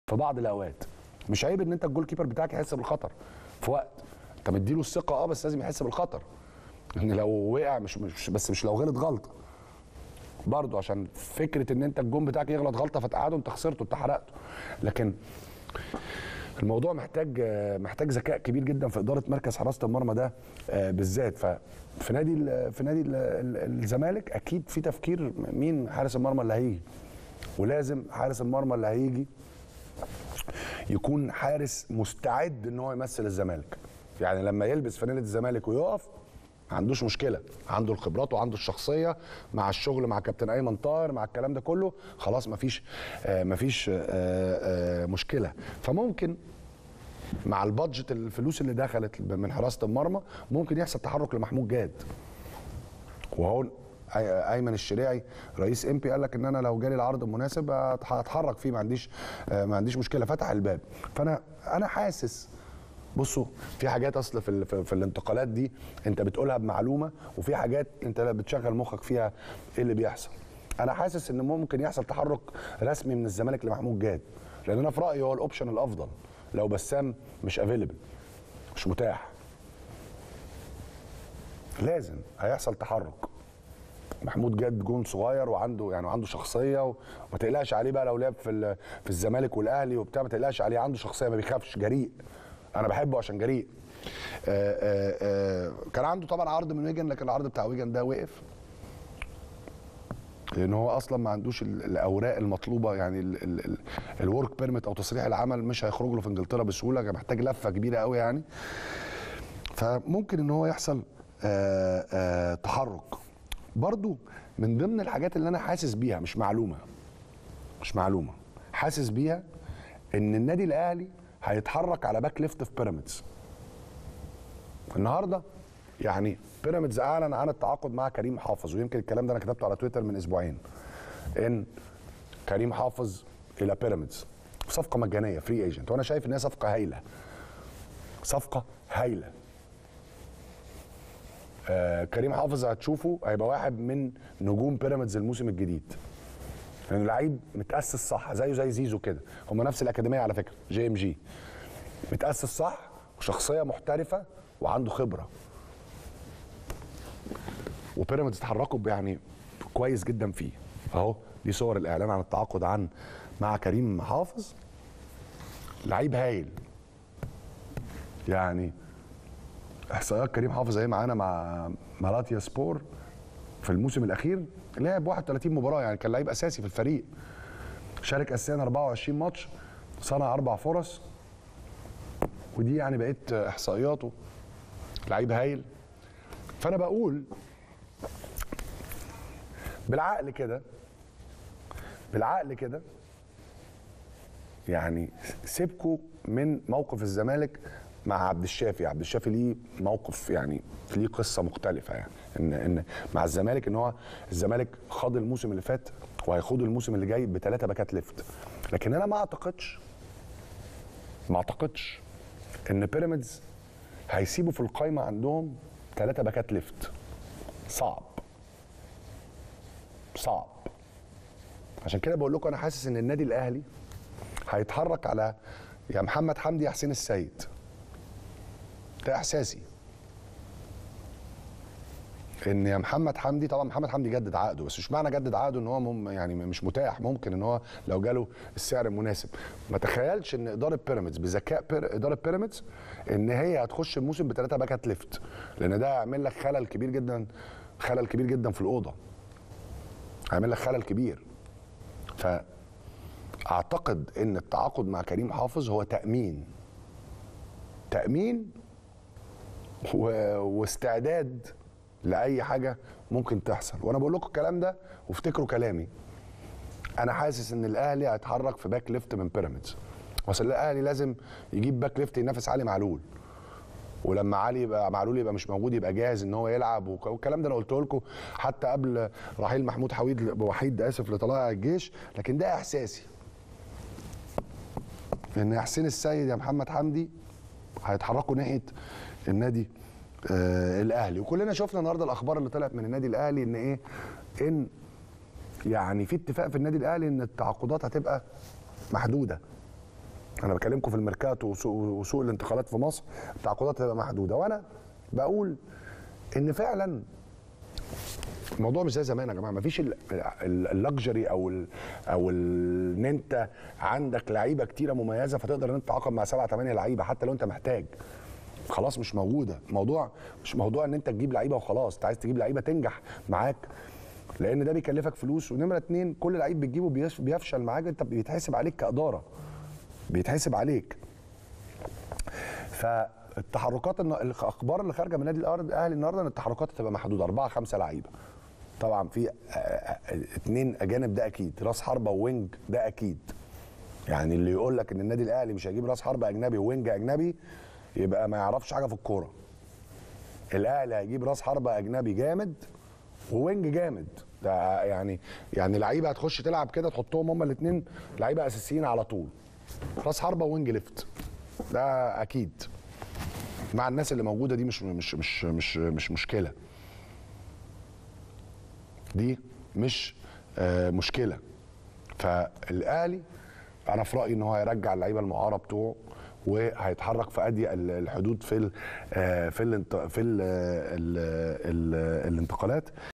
في بعض الاوقات مش عيب ان انت الجول كيبر بتاعك يحس بالخطر في وقت انت مديله الثقه اه بس لازم يحس بالخطر ان لو وقع مش, مش بس مش لو غلط غلطه برضه عشان فكره ان انت الجون بتاعك يغلط غلطه فتقعده انت خسرته انت حرقته لكن الموضوع محتاج محتاج ذكاء كبير جدا في اداره مركز حراسه المرمى ده آه، بالذات ففي نادي ال- في نادي ال- ال- الزمالك اكيد في تفكير مين حارس المرمى اللي هيجي ولازم حارس المرمى اللي هيجي يكون حارس مستعد ان هو يمثل الزمالك يعني لما يلبس فانيله الزمالك ويقف ما عندوش مشكله عنده الخبرات وعنده الشخصيه مع الشغل مع كابتن ايمن طاهر مع الكلام ده كله خلاص مفيش آه مفيش آه آه مشكله فممكن مع البادجت الفلوس اللي دخلت من حراسه المرمى ممكن يحصل تحرك لمحمود جاد وهو أي- ايمن الشريعي رئيس امبي قال لك ان انا لو جالي العرض المناسب هت- هتحرك فيه ما عنديش آه، ما عنديش مشكله فتح الباب فانا انا حاسس بصوا في حاجات اصل في, ال- في, في الانتقالات دي انت بتقولها بمعلومه وفي حاجات انت لا بتشغل مخك فيها ايه اللي بيحصل انا حاسس ان ممكن يحصل تحرك رسمي من الزمالك لمحمود جاد لان انا في رايي هو الاوبشن الافضل لو بسام مش افيلبل مش متاح لازم هيحصل تحرك محمود جاد جون صغير وعنده يعني عنده شخصيه وما تقلقش عليه بقى لو لعب في ال- في الزمالك والاهلي وبتاع ما تقلقش عليه عنده شخصيه ما بيخافش جريء انا بحبه عشان جريء آآ آآ كان عنده طبعا عرض من ويجن لكن العرض بتاع ويجن ده وقف لان هو اصلا ما عندوش ال- الاوراق المطلوبه يعني الورك بيرميت او تصريح العمل مش هيخرج له في انجلترا بسهوله كان محتاج لفه كبيره قوي يعني فممكن ان هو يحصل آآ آآ تحرك برضو من ضمن الحاجات اللي انا حاسس بيها مش معلومه مش معلومه حاسس بيها ان النادي الاهلي هيتحرك على باك ليفت في بيراميدز النهارده يعني بيراميدز اعلن عن التعاقد مع كريم حافظ ويمكن الكلام ده انا كتبته على تويتر من اسبوعين ان كريم حافظ الى بيراميدز صفقه مجانيه فري ايجنت وانا شايف ان هي صفقه هايله صفقه هايله آه كريم حافظ هتشوفه هيبقى واحد من نجوم بيراميدز الموسم الجديد لانه لعيب متاسس صح زيه زي زيزو كده هم نفس الاكاديميه على فكره جي ام جي متاسس صح وشخصيه محترفه وعنده خبره وبيراميدز اتحركوا يعني كويس جدا فيه اهو دي صور الاعلان عن التعاقد عن مع كريم حافظ لعيب هايل يعني احصائيات كريم حافظ اهي معانا مع مالاتيا سبور في الموسم الاخير لعب 31 مباراه يعني كان لعيب اساسي في الفريق شارك اساسيا 24 ماتش صنع اربع فرص ودي يعني بقيت احصائياته لعيب هايل فانا بقول بالعقل كده بالعقل كده يعني سيبكوا من موقف الزمالك مع عبد الشافي عبد الشافي ليه موقف يعني ليه قصه مختلفه يعني ان ان مع الزمالك ان هو الزمالك خاض الموسم اللي فات وهيخوض الموسم اللي جاي بثلاثه باكات ليفت لكن انا ما اعتقدش ما اعتقدش ان بيراميدز هيسيبوا في القايمه عندهم ثلاثه باكات ليفت صعب صعب عشان كده بقول لكم انا حاسس ان النادي الاهلي هيتحرك على يا محمد حمدي يا حسين السيد ده احساسي ان يا محمد حمدي طبعا محمد حمدي جدد عقده بس مش معنى جدد عقده ان هو مم يعني مش متاح ممكن ان هو لو جاله السعر المناسب ما تخيلش ان اداره بيراميدز بذكاء بير اداره بيراميدز ان هي هتخش الموسم بثلاثه باكات ليفت لان ده هيعمل لك خلل كبير جدا خلل كبير جدا في الاوضه هيعمل لك خلل كبير فاعتقد ان التعاقد مع كريم حافظ هو تامين تامين و... واستعداد لاي حاجه ممكن تحصل وانا بقول لكم الكلام ده وافتكروا كلامي انا حاسس ان الاهلي هيتحرك في باك ليفت من بيراميدز بس الاهلي لازم يجيب باك ليفت ينافس علي معلول ولما علي يبقى معلول يبقى مش موجود يبقى جاهز ان هو يلعب وك- والكلام ده انا قلته لكم حتى قبل رحيل محمود حويد وحيد اسف لطلائع الجيش لكن ده احساسي ان يا حسين السيد يا محمد حمدي هيتحركوا ناحيه النادي آه الاهلي وكلنا شفنا النهارده الاخبار اللي طلعت من النادي الاهلي ان ايه ان يعني في اتفاق في النادي الاهلي ان التعاقدات هتبقى محدوده انا بكلمكم في الميركاتو وسوق, وسوق الانتقالات في مصر التعاقدات هتبقى محدوده وانا بقول ان فعلا الموضوع مش زي زمان يا جماعه مفيش اللكجري او ال او ال- ان انت عندك لعيبه كتيره مميزه فتقدر ان انت تتعاقد مع سبعه ثمانيه لعيبه حتى لو انت محتاج خلاص مش موجوده موضوع مش موضوع ان انت تجيب لعيبه وخلاص انت عايز تجيب لعيبه تنجح معاك لان ده بيكلفك فلوس ونمره اتنين كل لعيب بتجيبه بيف- بيفشل معاك انت بيتحسب عليك كاداره بيتحسب عليك فالتحركات الن- الاخبار اللي خارجه من نادي الأر- الاهلي النهارده ان التحركات هتبقى محدوده اربعه خمسه لعيبه طبعا في آه، آه، اتنين اجانب ده اكيد راس حربه ووينج ده اكيد يعني اللي يقول لك ان النادي الاهلي مش هيجيب راس حربه اجنبي ووينج اجنبي يبقى ما يعرفش حاجه في الكوره الاهلي هيجيب راس حربه اجنبي جامد ووينج جامد ده يعني يعني لعيبه هتخش تلعب كده تحطهم هما الاثنين لعيبه اساسيين على طول راس حربه ووينج ليفت ده اكيد مع الناس اللي موجوده دي مش مش مش مش مش مشكله دي مش آه مشكله فالاهلي انا في رايي ان هو هيرجع اللعيبه المعاره بتوعه وهيتحرك في اضيق ال- الحدود في ال آه، في الانت- في ال- ال- ال- الانتقالات